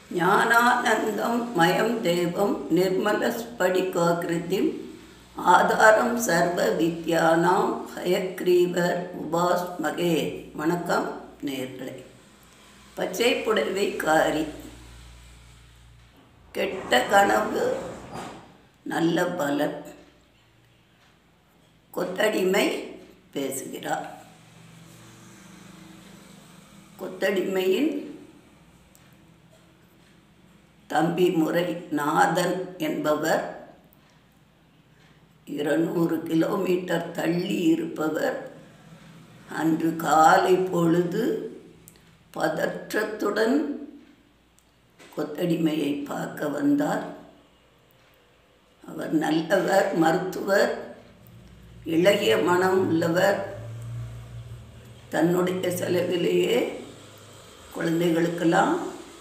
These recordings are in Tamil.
ஞானானந்தம் மயம் தேவம் நிர்மலஸ்படிகாகிருதிம் ஆதாரம் சர்வ வித்யானாம் ஹயக்ரீவர் உபாஸ்மகே வணக்கம் நேர்களே பச்சை புடவைக்காரி கெட்ட கனவு நல்ல பலன் கொத்தடிமை பேசுகிறார் கொத்தடிமையின் தம்பி முறை நாதன் என்பவர் இருநூறு கிலோமீட்டர் தள்ளி இருப்பவர் அன்று காலை பொழுது பதற்றத்துடன் கொத்தடிமையை பார்க்க வந்தார் அவர் நல்லவர் மருத்துவர் இளகிய மனம் உள்ளவர் தன்னுடைய செலவிலேயே குழந்தைகளுக்கெல்லாம்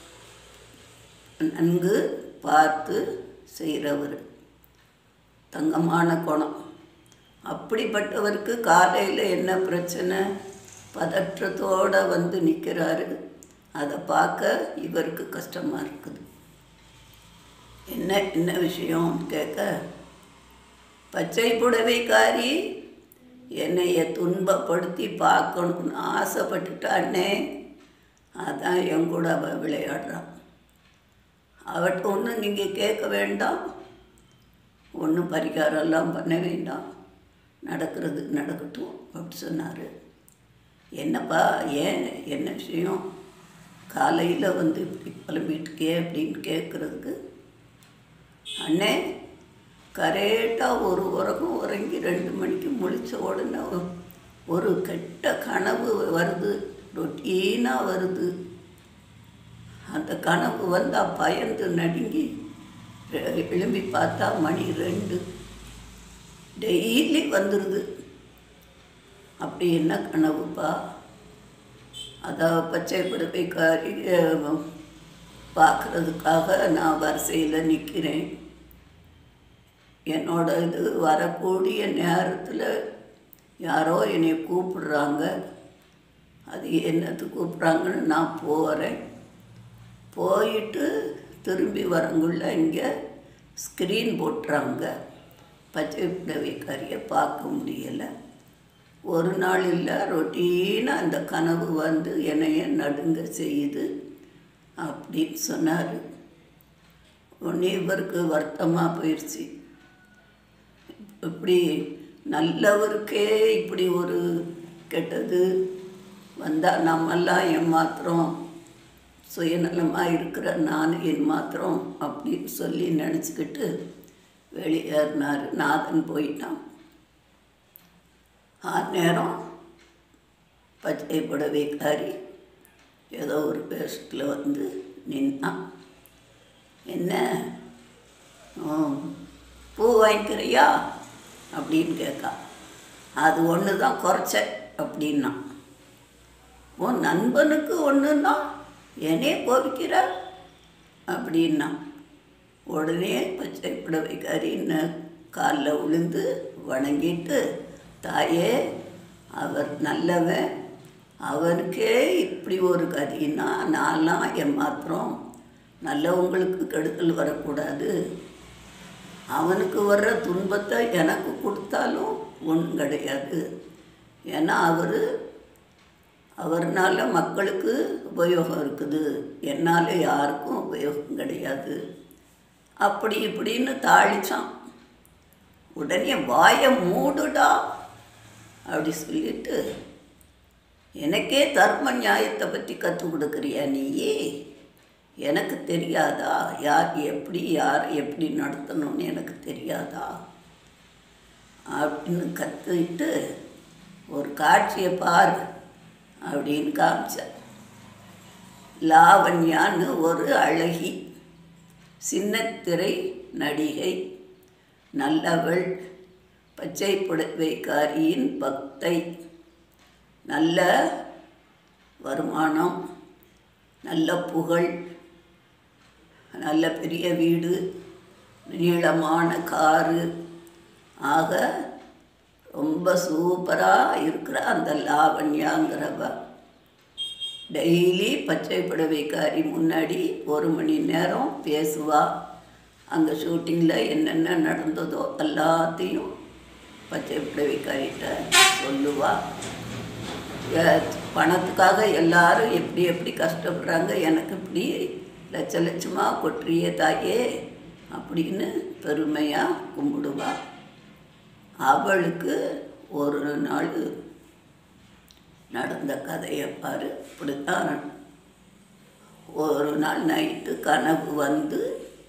நன்கு பார்த்து செய்கிறவர் தங்கமான குணம் அப்படிப்பட்டவருக்கு காலையில் என்ன பிரச்சனை பதற்றத்தோடு வந்து நிற்கிறாரு அதை பார்க்க இவருக்கு கஷ்டமாக இருக்குது என்ன என்ன விஷயம் கேட்க பச்சை புடவைக்காரி என்னைய துன்பப்படுத்தி பார்க்கணும்னு ஆசைப்பட்டுட்டானே அதான் என் கூட அவள் விளையாடுறான் அவட்ட ஒன்றும் நீங்கள் கேட்க வேண்டாம் ஒன்றும் பரிகாரம்லாம் பண்ண வேண்டாம் நடக்கிறது நடக்கட்டும் அப்படி சொன்னார் என்னப்பா ஏன் என்ன விஷயம் காலையில் வந்து இப்படி கிளம்பிட்டுக்கே அப்படின்னு கேட்குறதுக்கு அண்ணே கரெக்டாக ஒரு உறக்கம் உறங்கி ரெண்டு மணிக்கு முழிச்ச உடனே ஒரு கெட்ட கனவு வருது ரொட்டீனாக வருது அந்த கனவு வந்தால் பயந்து நடுங்கி எழும்பி பார்த்தா மணி ரெண்டு டெய்லி வந்துடுது அப்படி என்ன கனவுப்பா அதான் பச்சை புடவைக்காரி பார்க்குறதுக்காக நான் வரிசையில் நிற்கிறேன் என்னோட இது வரக்கூடிய நேரத்தில் யாரோ என்னை கூப்பிடுறாங்க அது என்னது கூப்பிட்றாங்கன்னு நான் போகிறேன் போயிட்டு திரும்பி வரங்குள்ள இங்கே ஸ்க்ரீன் போட்டுறாங்க பச்சை புடவைக்காரியை பார்க்க முடியலை ஒரு நாள் இல்லை ரொட்டீனாக அந்த கனவு வந்து என்னைய நடுங்க செய்யுது அப்படின்னு சொன்னார் உடனே இவருக்கு வருத்தமாக போயிடுச்சு இப்படி நல்லவருக்கே இப்படி ஒரு கெட்டது வந்தால் நம்மெல்லாம் ஏமாத்திரம் சுயநலமாக இருக்கிற நான் என் மாத்திரம் அப்படின்னு சொல்லி நினச்சிக்கிட்டு வெளியேறினார் நாதன் போயிட்டான் ஆ நேரம் பச்சை புடவைக்காரி ஏதோ ஒரு பேஷத்தில் வந்து நின்னான் என்ன பூ வாங்கிக்கிறியா அப்படின்னு கேட்கா அது ஒன்று தான் குறைச்ச அப்படின்னா உன் நண்பனுக்கு ஒன்றுன்னா என்னே கோபிக்கிற அப்படின்னா உடனே பச்சை புடவைக்காரின்னு காலில் விழுந்து வணங்கிட்டு தாயே அவர் நல்லவன் அவனுக்கே இப்படி ஒரு கதின்னா நான்லாம் ஏமாத்திரம் நல்லவங்களுக்கு கெடுதல் வரக்கூடாது அவனுக்கு வர்ற துன்பத்தை எனக்கு கொடுத்தாலும் ஒன்றும் கிடையாது ஏன்னா அவர் அவர்னால மக்களுக்கு உபயோகம் இருக்குது என்னால் யாருக்கும் உபயோகம் கிடையாது அப்படி இப்படின்னு தாளிச்சான் உடனே வாயை மூடுடா அப்படி சொல்லிட்டு எனக்கே தர்ம நியாயத்தை பற்றி கற்றுக் கொடுக்குறியா நீயே எனக்கு தெரியாதா யார் எப்படி யார் எப்படி நடத்தணும்னு எனக்கு தெரியாதா அப்படின்னு கற்றுக்கிட்டு ஒரு காட்சியை பாரு அப்படின்னு காமிச்சார் லாவண்யான்னு ஒரு அழகி சின்னத்திரை நடிகை நல்லவள் பச்சை புடவைக்காரியின் பக்தை நல்ல வருமானம் நல்ல புகழ் நல்ல பெரிய வீடு நீளமான காரு ஆக ரொம்ப சூப்பராக இருக்கிற அந்த லாவண்யாங்கிறவ டெய்லி பச்சை புடவைக்காரி முன்னாடி ஒரு மணி நேரம் பேசுவா அங்கே ஷூட்டிங்கில் என்னென்ன நடந்ததோ எல்லாத்தையும் பச்சை புடவைக்காரிட்ட சொல்லுவா எ- பணத்துக்காக எல்லாரும் எப்படி எப்படி கஷ்டப்படுறாங்க எனக்கு இப்படி லட்ச லட்சமாக கொட்டுறியே தாயே அப்படின்னு பெருமையாக கும்பிடுவா அவளுக்கு ஒரு நாள் நடந்த கதையை பாரு இப்படித்தான் ஒரு நாள் நைட்டு கனவு வந்து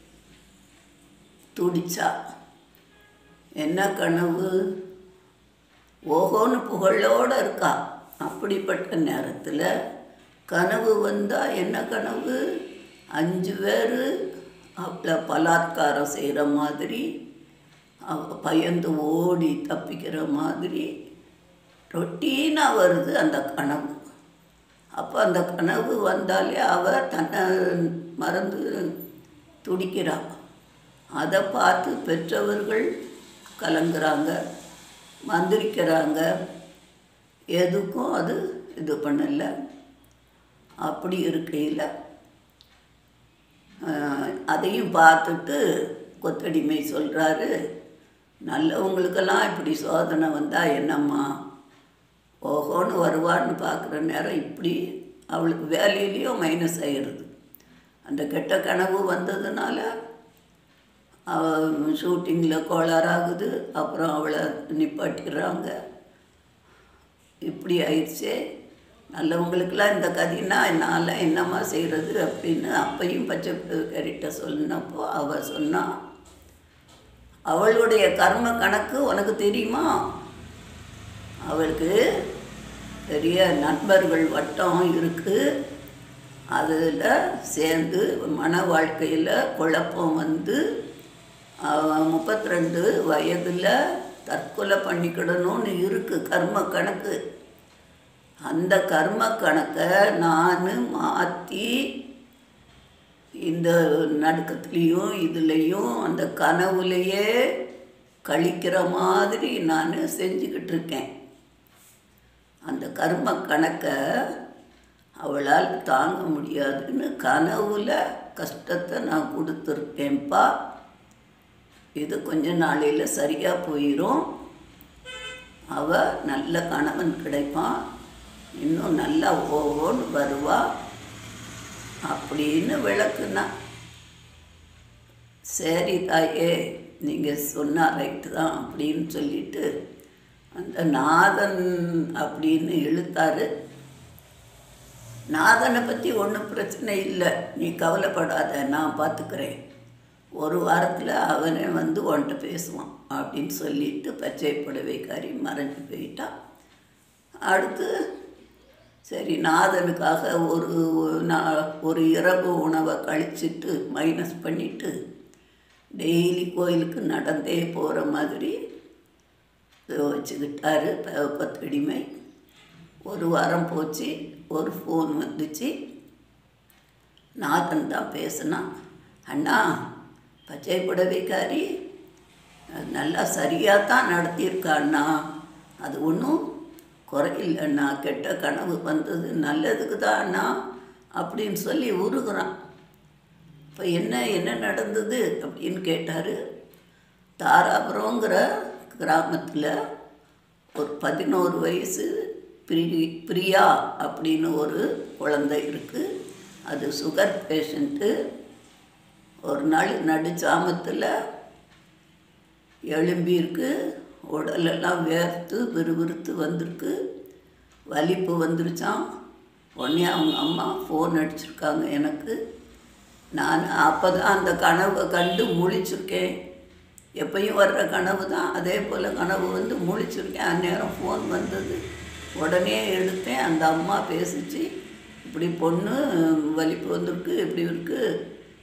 துடிச்சா என்ன கனவு ஓஹோன்னு புகழோடு இருக்கா அப்படிப்பட்ட நேரத்தில் கனவு வந்தால் என்ன கனவு அஞ்சு பேர் அவளை பலாத்காரம் செய்கிற மாதிரி அவ பயந்து ஓடி தப்பிக்கிற மாதிரி ரொட்டீனாக வருது அந்த கனவு அப்போ அந்த கனவு வந்தாலே அவ தன்னை மறந்து துடிக்கிறா அதை பார்த்து பெற்றவர்கள் கலங்குறாங்க மந்திரிக்கிறாங்க எதுக்கும் அது இது பண்ணல அப்படி இருக்கையில் ஆஹ், அதையும் பார்த்துட்டு கொத்தடிமை சொல்கிறாரு நல்லவங்களுக்கெல்லாம் இப்படி சோதனை வந்தால் என்னம்மா ஓஹோன்னு வருவான்னு பார்க்குற நேரம் இப்படி அவளுக்கு வேலையிலையும் மைனஸ் ஆயிடுது அந்த கெட்ட கனவு வந்ததுனால அவ ஷூட்டிங்கில் கோளாறாகுது அப்புறம் அவளை நிப்பாட்டிடுறாங்க இப்படி ஆயிடுச்சே நல்லவங்களுக்கெல்லாம் இந்த கதைனா நான்லாம் என்னம்மா செய்கிறது அப்படின்னு அப்பையும் பச்சை கறிட்ட சொன்னப்போ அவள் சொன்னா அவளுடைய கர்ம கணக்கு உனக்கு தெரியுமா அவளுக்கு பெரிய நண்பர்கள் வட்டம் இருக்குது அதில் சேர்ந்து மன வாழ்க்கையில் குழப்பம் வந்து முப்பத்தி ரெண்டு வயதில் தற்கொலை பண்ணிக்கிடணும்னு இருக்குது கர்ம கணக்கு அந்த கர்ம கணக்கை நான் மாற்றி இந்த நடுக்கத்துலேயும் இதுலேயும் அந்த கனவுலையே கழிக்கிற மாதிரி நான் செஞ்சுக்கிட்டு இருக்கேன் அந்த கர்ம கணக்கை அவளால் தாங்க முடியாதுன்னு கனவுல கஷ்டத்தை நான் கொடுத்துருக்கேன்ப்பா இது கொஞ்ச நாளையில் சரியாக போயிடும் அவ நல்ல கணவன் கிடைப்பான் இன்னும் நல்லா ஓவோன்னு வருவா அப்படின்னு விளக்குனா சரி தாயே நீங்கள் சொன்னா ரைட்டு தான் அப்படின்னு சொல்லிட்டு அந்த நாதன் அப்படின்னு இழுத்தாரு நாதனை பற்றி ஒன்றும் பிரச்சனை இல்லை நீ கவலைப்படாத நான் பார்த்துக்கிறேன் ஒரு வாரத்தில் அவனே வந்து உன்கிட்ட பேசுவான் அப்படின்னு சொல்லிட்டு பச்சை புடவைக்காரி மறைஞ்சு போயிட்டான் அடுத்து சரி நாதனுக்காக ஒரு நா- ஒரு இரவு உணவை கழிச்சிட்டு மைனஸ் பண்ணிட்டு டெய்லி கோயிலுக்கு நடந்தே போகிற மாதிரி வச்சுக்கிட்டாரு ப- கொத்தடிமை ஒரு வாரம் போச்சு ஒரு ஃபோன் வந்துச்சு நாதன் தான் பேசினான் அண்ணா பச்சை புடவைக்காரி நல்லா சரியாக தான் நடத்தியிருக்கா அண்ணா அது ஒன்றும் குறையில்லைண்ணா கெட்ட கனவு வந்தது நல்லதுக்கு தான் அண்ணா அப்படின்னு சொல்லி உருகுறான் இப்போ என்ன என்ன நடந்தது அப்படின்னு கேட்டார் தாராபுரங்கிற கிராமத்தில் ஒரு பதினோரு வயசு பிரி பிரியா அப்படின்னு ஒரு குழந்தை இருக்குது அது சுகர் பேஷண்ட்டு ஒரு நாள் நடுச்சாமத்தில் எழும்பியிருக்கு உடலெல்லாம் வேர்த்து விறுவிறுத்து வந்திருக்கு வலிப்பு வந்துருச்சான் உடனே அவங்க அம்மா ஃபோன் அடிச்சிருக்காங்க எனக்கு நான் அப்போ தான் அந்த கனவை கண்டு முழிச்சிருக்கேன் எப்பயும் வர்ற கனவு தான் அதே போல் கனவு வந்து முழிச்சிருக்கேன் அந்நேரம் ஃபோன் வந்தது உடனே எடுத்தேன் அந்த அம்மா பேசிச்சு இப்படி பொண்ணு வலிப்பு வந்திருக்கு இப்படி இருக்குது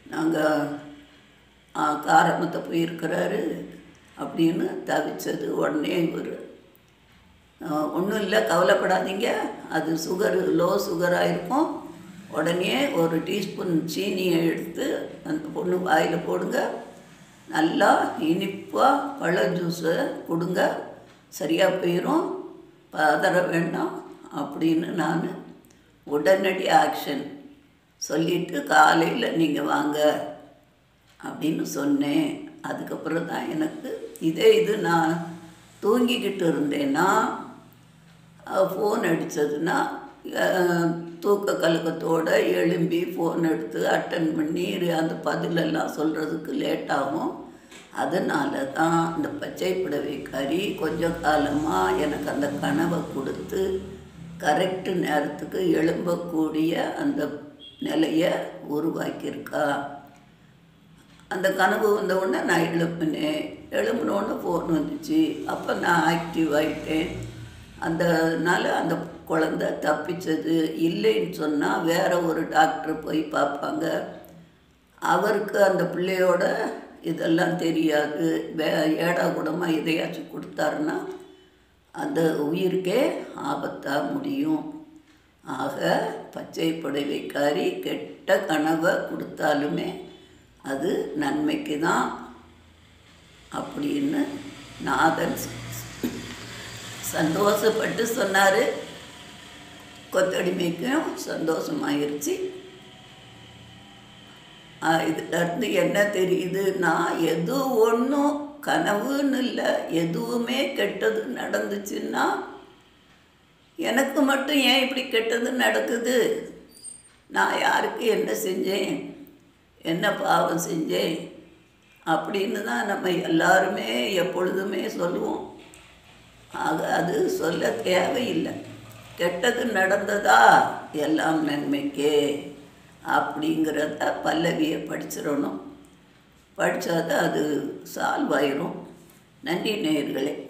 நாங்கள் காரமத்தை போயிருக்கிறாரு அப்படின்னு தவிச்சது உடனே இவர் ஒன்றும் இல்லை கவலைப்படாதீங்க அது சுகரு லோ சுகராக இருக்கும் உடனே ஒரு டீஸ்பூன் சீனியை எடுத்து அந்த பொண்ணு வாயில் போடுங்க நல்லா இனிப்பாக பழ ஜூஸை கொடுங்க சரியாக போயிடும் பதற வேண்டாம் அப்படின்னு நான் உடனடி ஆக்ஷன் சொல்லிட்டு காலையில் நீங்கள் வாங்க அப்படின்னு சொன்னேன் அதுக்கப்புறம் தான் எனக்கு இதே இது நான் தூங்கிக்கிட்டு இருந்தேன்னா ஃபோன் அடித்ததுன்னா தூக்க கலக்கத்தோடு எழும்பி ஃபோன் எடுத்து அட்டன் பண்ணி அந்த பதிலெல்லாம் சொல்கிறதுக்கு லேட் ஆகும் அதனால தான் இந்த பச்சை புடவைக்காரி கொஞ்ச காலமாக எனக்கு அந்த கனவை கொடுத்து கரெக்டு நேரத்துக்கு எழும்பக்கூடிய அந்த நிலையை உருவாக்கியிருக்கா அந்த கனவு வந்த உடனே நான் எழுப்பினேன் எழும்பினோடனே ஃபோன் வந்துச்சு அப்போ நான் ஆக்டிவ் ஆகிட்டேன் அந்தனால அந்த குழந்த தப்பிச்சது இல்லைன்னு சொன்னால் வேற ஒரு டாக்டர் போய் பார்ப்பாங்க அவருக்கு அந்த பிள்ளையோட இதெல்லாம் தெரியாது வே ஏடா கூடமாக எதையாச்சும் கொடுத்தாருன்னா அந்த உயிருக்கே ஆபத்தாக முடியும் ஆக பச்சை புடவைக்காரி கெட்ட கனவை கொடுத்தாலுமே அது நன்மைக்கு தான் அப்படின்னு நாதன் சந்தோஷப்பட்டு சொன்னார் கொத்தடிமைக்கும் சந்தோஷமாயிருச்சு இதுலேருந்து என்ன தெரியுதுன்னா எது ஒன்றும் கனவுன்னு இல்லை எதுவுமே கெட்டது நடந்துச்சுன்னா எனக்கு மட்டும் ஏன் இப்படி கெட்டது நடக்குது நான் யாருக்கு என்ன செஞ்சேன் என்ன பாவம் செஞ்சேன் அப்படின்னு தான் நம்ம எல்லாருமே எப்பொழுதுமே சொல்லுவோம் ஆக அது சொல்ல தேவையில்லை கெட்டது நடந்ததா எல்லாம் நன்மைக்கே அப்படிங்கிறத பல்லவியை படிச்சிடணும் படித்தா அது சால்வ் ஆயிரும் நன்றி நேயர்களே